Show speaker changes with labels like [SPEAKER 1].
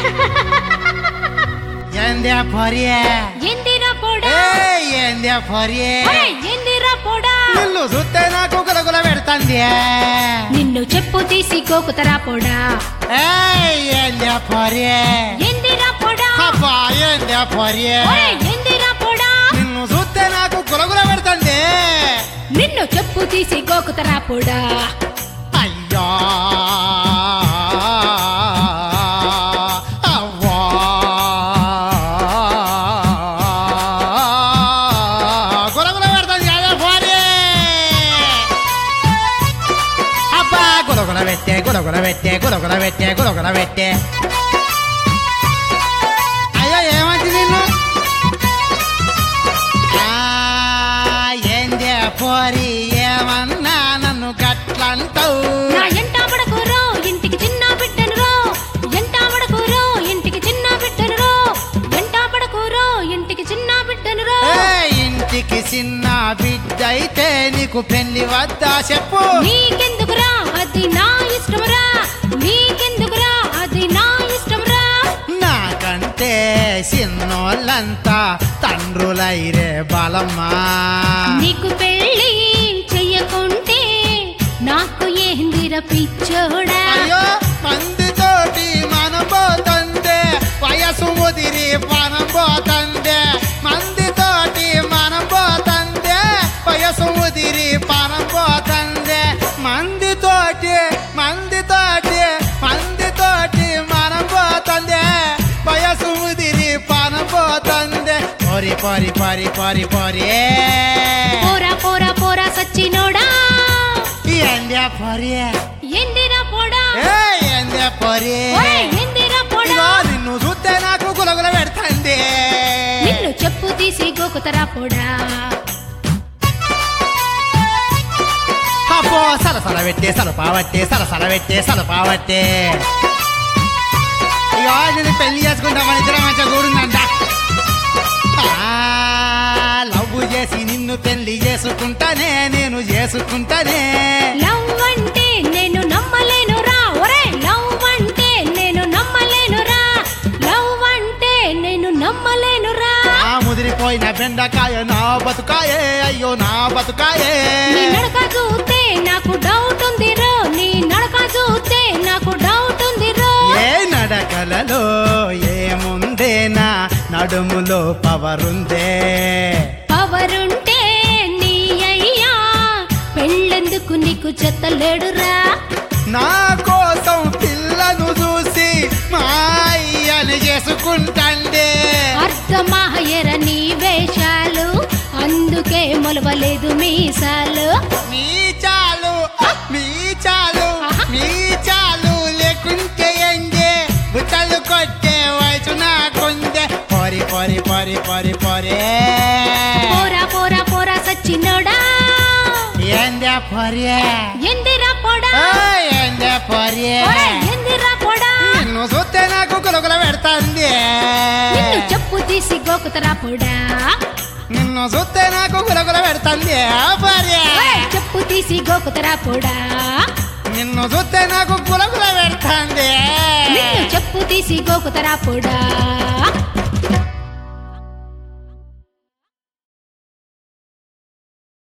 [SPEAKER 1] ఏందే పొరియే
[SPEAKER 2] ఎందిరా పోడా
[SPEAKER 1] ఏయ్, ఏందే పొరియే
[SPEAKER 2] ఒరేయ్, ఎందిరా పోడా
[SPEAKER 1] నిన్ను చూస్తే నాకు గులగుల పెడతాంది
[SPEAKER 2] నిన్ను చెప్పు తీసి గోకుతరా పోడా
[SPEAKER 1] ఏయ్, ఏందే పొరియే
[SPEAKER 2] ఎందిరా పోడా
[SPEAKER 1] అబ్బా ఏందే పొరియే
[SPEAKER 2] ఒరేయ్, ఎందిరా పోడా
[SPEAKER 1] నిన్ను చూస్తే నాకు గులగుల పెడతాంది
[SPEAKER 2] నిన్ను చెప్పు తీసి గోకుతరా పోడా
[SPEAKER 1] అయ్యా అవ్వా గులగుల పెడతాంది అదే పొరియే అబ్బా గులగుల పెట్టే గులగుల పెట్టే గులగుల పెట్టే గులగుల పెట్టే అయ్యో ఏమంది నిన్ను ఆ, ఏందే పోరి ఏమన్నా నన్ను గట్లంటావు
[SPEAKER 2] నా ఎంట పడకూరో ఇంటికి చిన్న బిడ్డను రో ఎంట పడకూరో ఇంటికి చిన్న బిడ్డను రో ఎంట పడకూరో ఇంటికి చిన్న బిడ్డను రో
[SPEAKER 1] ఏ, ఇంటికి చిన్న బిడ్డ అయితే నీకు పెళ్లి వద్దా చెప్పు
[SPEAKER 2] నీకెందుకురా అది నా ఇష్టమురా నీకెందుకురా అది నా ఇష్టమురా
[SPEAKER 1] నాకంటే చిన్నోళ్ళంతా తండ్రులైరే బలమ్మా
[SPEAKER 2] నీకు పెళ్ళి చెయ్యకుంటే నాకు ఏందిర పిచ్చోడా
[SPEAKER 1] అయ్యో మందితోటి మనం పోతందే వయసు ముదిరి మనం పోతందే మందితోటి మనం పోతందే వయసు ముదిరి మనం పోతందే మందితోటి మందితోటి మందితోటి మనం పోతందే వయసు ముదిరి మనం పోతందే పొరి పొరి పొరి పొరి పొరి
[SPEAKER 2] పోరా పోరా పోరా సచ్చినోడా
[SPEAKER 1] ఏందే పొరి
[SPEAKER 2] ఎందిరా పోడా
[SPEAKER 1] ఏ ఏందే పొరి
[SPEAKER 2] ఒరేయ్, ఎందిరా పోడా
[SPEAKER 1] ఇదిగో నిన్ను చూస్తే నాకు గులగుల పెడతాంది
[SPEAKER 2] నిన్ను చెప్పు తీసి గోకుతరా పోడా
[SPEAKER 1] అబ్బో సలసల పెట్టే సలపావట్టే సలసల పెట్టే సలపావట్టే ఇగో నేను పెళ్లి చేసుకుంటామని ఇద్దరం మంచిగా కూడుందంట లవ్ చేసి నిన్ను పెళ్లి చేసుకుంటానే నేను చేసుకుంటానే
[SPEAKER 2] లవ్ అంటే నేను నమ్మలేనురా ఒరే లవ్ అంటే నేను నమ్మలేనురా లవ్ అంటే నేను నమ్మలేనురా
[SPEAKER 1] నా ముదిరిపోయిన బెండకాయ నా బతుకాయే అయ్యో నా బతుకాయే
[SPEAKER 2] నీ నడక చూస్తే నాకు డౌట్ ఉందిరో నీ నడక చూస్తే నాకు డౌట్ ఉందిరో
[SPEAKER 1] ఏ నడకలలో ఏముందే నా నడుములో పవరుందే
[SPEAKER 2] పవరుంటే నీ అయ్యా పెళ్ళెందుకు నీకు చెత్తలేడురా
[SPEAKER 1] నా కోసం పిల్లను చూసి మా అయ్యని చేసుకుంటాండే
[SPEAKER 2] అర్థమాయర నీ వేషాలు అందుకే మొలవలేదు మీసాలు
[SPEAKER 1] మీ చాలు మీ చాలు మీ చాలు లేకుంటే ఎంగే బుట్టలు కొట్టే వయసు నాకుందే పొరి పొరి పొరి పొరి పొరే
[SPEAKER 2] పోరా పోరా పోరా సచ్చినోడా
[SPEAKER 1] ఏందే పొరే
[SPEAKER 2] ఎందిరా పోడా
[SPEAKER 1] ఏయ్, ఏందే పొరే
[SPEAKER 2] ఒరే, ఎందిరా పోడా
[SPEAKER 1] నిన్ను చూస్తే నాకు గులగుల పెడతాంది
[SPEAKER 2] నిన్ను చెప్పు తీసి గోకుతరా పోడా
[SPEAKER 1] నిన్ను చూస్తే నాకు గులగుల పెడతాంది భార్య
[SPEAKER 2] ఒరే, చెప్పు తీసి గోకుతరా పోడా
[SPEAKER 1] నిన్ను చూస్తే నాకు గులగుల పెడతాంది
[SPEAKER 2] నిన్ను చెప్పు తీసి గోకుతరా పోడా